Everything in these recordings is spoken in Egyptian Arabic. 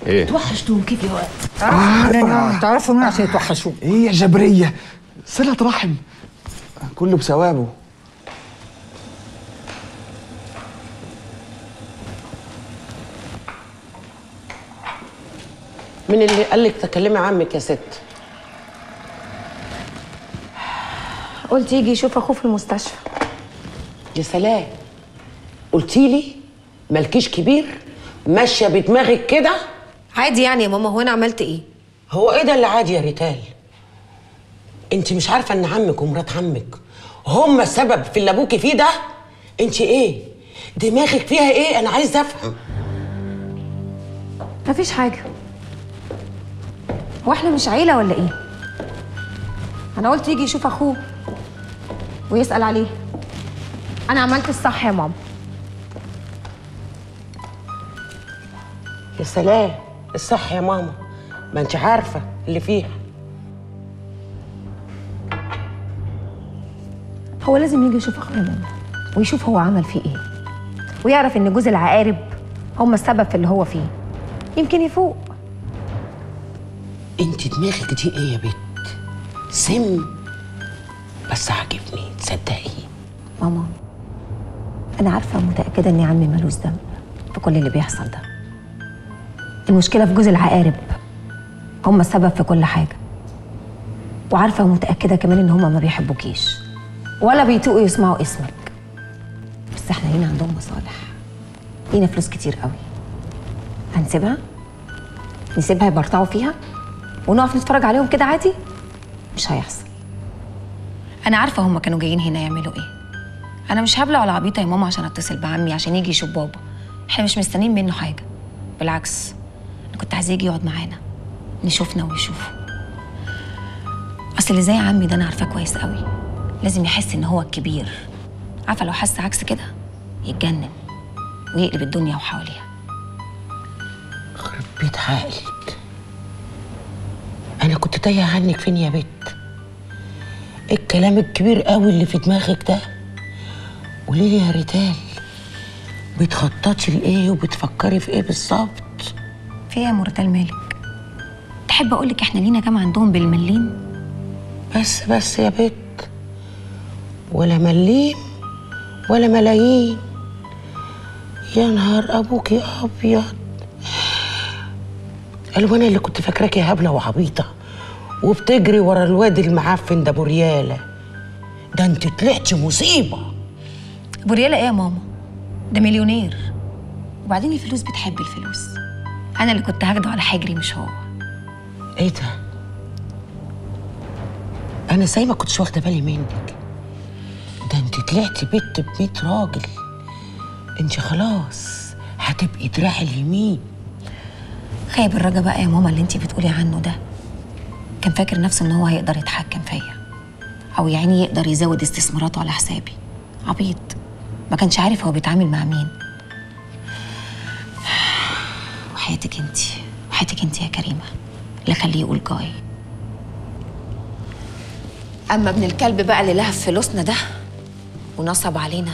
ايه توحشتهم كيف يا وقت تعرفوا تعرفوا مين عشان يتوحشوا ايه يا جبريه صله رحم كله بثوابه من اللي قال لك تكلمي عمك يا ست قلت يجي يشوف اخوه في المستشفى يا سلام قلتي لي مالكيش كبير ماشيه بدماغك كده عادي يعني يا ماما هو انا عملت ايه هو ايه ده اللي عادي يا ريتال انت مش عارفه ان عمك ومرات عمك هما السبب في اللي ابوكي فيه ده انت ايه دماغك فيها ايه انا عايزه افهم مفيش حاجه هو احنا مش عيله ولا ايه انا قلت يجي يشوف اخوه ويسال عليه انا عملت الصح يا ماما يا سلام الصح يا ماما ما انت عارفه اللي فيها هو لازم يجي يشوف اخوه يا ماما ويشوف هو عمل فيه ايه ويعرف ان جوز العقارب هم السبب في اللي هو فيه يمكن يفوق انت دماغك دي ايه يا بت سم بس عاجبني تصدقي ماما انا عارفه ومتاكده ان عمي ملوش ذنب في كل اللي بيحصل ده المشكله في جوز العقارب هم السبب في كل حاجه وعارفه ومتاكده كمان ان هم ما بيحبوكيش ولا بيطيقوا يسمعوا اسمك بس احنا لينا عندهم مصالح لينا فلوس كتير قوي هنسيبها نسيبها يبرطعوا فيها ونقف نتفرج عليهم كده عادي مش هيحصل انا عارفه هما كانوا جايين هنا يعملوا ايه انا مش هبلع ولا عبيطه يا ماما عشان اتصل بعمي عشان يجي يشوف بابا احنا مش مستنيين منه حاجه بالعكس انا كنت عايزاه يجي يقعد معانا نشوفنا ويشوفه اصل اللي زي عمي ده انا عارفاه كويس قوي لازم يحس ان هو الكبير عارفه لو حس عكس كده يتجنن ويقلب الدنيا وحواليها خرب بيت عقلك انا كنت تايه عنك فين يا بت إيه الكلام الكبير قوي اللي في دماغك ده قولي لي يا ريتال بتخططي لايه وبتفكري في ايه بالظبط في ايه يا مرتال مالك تحب اقول لك احنا لينا كام عندهم بالمليم بس بس يا بت ولا مليم ولا ملايين يا نهار ابوك يا ابيض قالوا انا اللي كنت فاكراكي هبله وعبيطه وبتجري ورا الواد المعفن ده برياله ده انت طلعتي مصيبه ابو رياله ايه يا ماما ده مليونير وبعدين الفلوس بتحب الفلوس انا اللي كنت هاخده على حجري مش هو ايه ده انا زي ما كنتش واخده بالي منك ده انت طلعتي بنت ب راجل انت خلاص هتبقي دراع اليمين خايب الرجا بقى يا ماما اللي انتي بتقولي عنه ده كان فاكر نفسه ان هو هيقدر يتحكم فيا او يعني يقدر يزود استثماراته على حسابي عبيط ما كانش عارف هو بيتعامل مع مين وحياتك انتي وحياتك انتي يا كريمه لا خليه يقول جاي اما ابن الكلب بقى اللي لهف فلوسنا ده ونصب علينا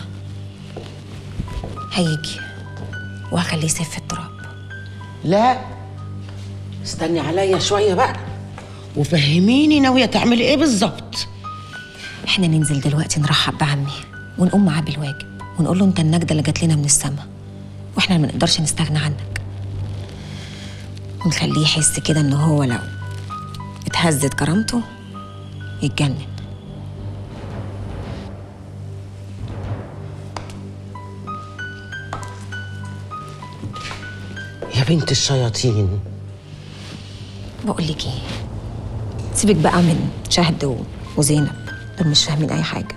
هيجي وهخليه يسيب في التراب لا استني عليا شويه بقى وفهميني ناويه تعملي ايه بالظبط احنا ننزل دلوقتي نرحب بعمي ونقوم معاه بالواجب ونقول له انت النجده اللي جات لنا من السما واحنا ما نقدرش نستغنى عنك ونخليه يحس كده ان هو لو اتهزت كرامته يتجنن يا بنت الشياطين بقول لك ايه سيبك بقى من شهد و- وزينب دول مش فاهمين اي حاجه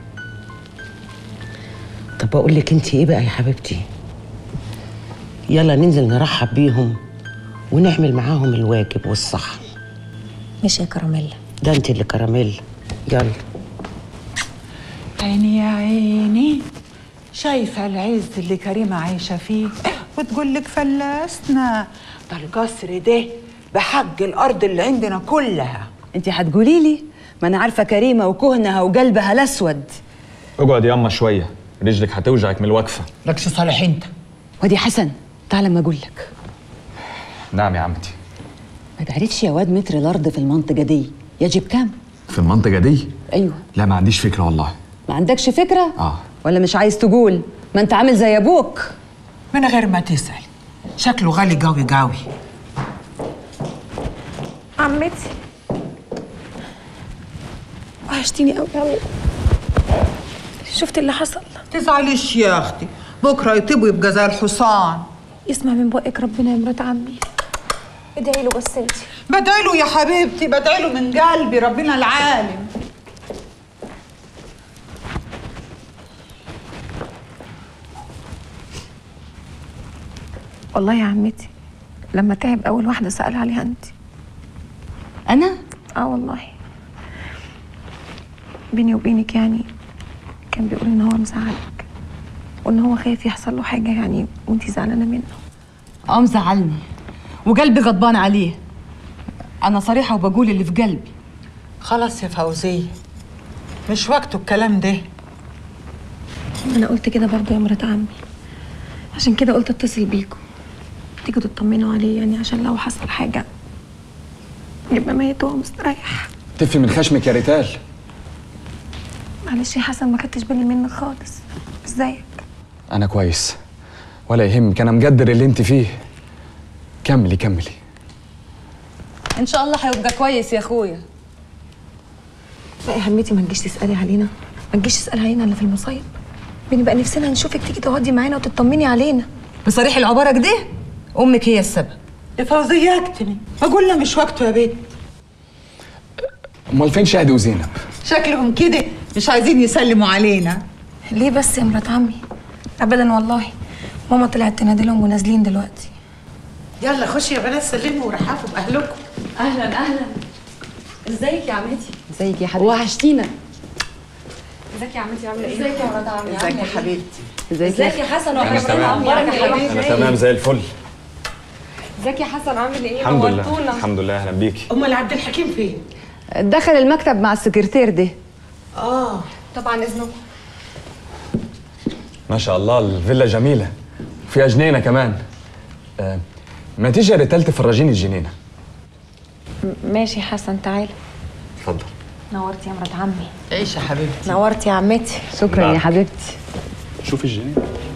طب بقول لك انت ايه بقى يا حبيبتي يلا ننزل نرحب بيهم ونعمل معاهم الواجب والصح مش يا كراميلا ده انت اللي كراميل يلا عيني يا عيني شايفة العز اللي كريمة عايشة فيه وتقول لك فلسنا ده القصر ده بحج الأرض اللي عندنا كلها انت هتقولي لي ما انا عارفه كريمه وكهنها وقلبها الاسود اقعد ياما شويه رجلك هتوجعك من الوقفه لكش صالح انت ودي حسن تعال ما اقول لك نعم يا عمتي ما تعرفش يا واد متر الارض في المنطقه دي يجب كام في المنطقة دي ايوه لا ما عنديش فكرة والله ما عندكش فكره اه ولا مش عايز تقول ما انت عامل زي ابوك من غير ما تسأل شكله غالي قوي قوي عمتي وحشتيني قوي قوي شفت اللي حصل تزعليش يا اختي بكره يطيبوا يبقى زي الحصان يسمع من بقك ربنا يا مرات عمي ادعي له بس انتي بدعي له يا حبيبتي بدعي له من قلبي ربنا العالم والله يا عمتي لما تعب اول واحده سال عليها انت انا اه والله بيني وبينك يعني كان بيقول ان هو مزعلك وان هو خايف يحصل له حاجه يعني وانتي زعلانه منه اه مزعلني وقلبي غضبان عليه انا صريحه وبقول اللي في قلبي خلاص يا فوزية مش وقته الكلام ده انا قلت كده برضه يا مرات عمي عشان كده قلت اتصل بيكم تيجوا تطمنوا عليه يعني عشان لو حصل حاجه يبقى ميت وهو مستريح تفي من خشمك يا ريتال معلش يا حسن ما خدتش بالي منك خالص ازيك انا كويس ولا يهمك انا مقدر اللي انت فيه كملي كملي ان شاء الله هيبقى كويس يا اخويا لا يا حميتي ما تجيش تسالي علينا ما تجيش تسالي علينا الا في المصايب بنبقى نفسنا نشوفك تيجي تقعدي معانا وتطمني علينا بصريح العباره كده امك هي السبب يا فوزية اكتمي بقول له مش وقته يا بنت امال فين شهد وزينب شكلهم كده مش عايزين يسلموا علينا ليه بس يا مرات عمي ابدا والله ماما طلعت تنادي لهم ونازلين دلوقتي يلا خشي يا بنات سلموا ورحبوا باهلكم ازيك يا حبيبتي وحشتينا ازيك يا عمتي عامله ايه ازيك يا مرات عمي ازيك يا حبيبتي ازيك يا حسن انا تمام انا تمام زي الفل ازيك يا حسن عامل ايه الحمد لله الحمد لله اهلا بيكي امال عبد الحكيم فين دخل المكتب مع السكرتير ده اه طبعا اذنكم ما شاء الله الفيلا جميلة فيها جنينة كمان آه ما تيجي يا ريتال تفرجيني الجنينة ماشي يا حسن تعالى اتفضل نورتي يا مرات عمي عيش يا حبيبتي نورتي يا عمتي شكرا يا حبيبتي شوفي الجنينة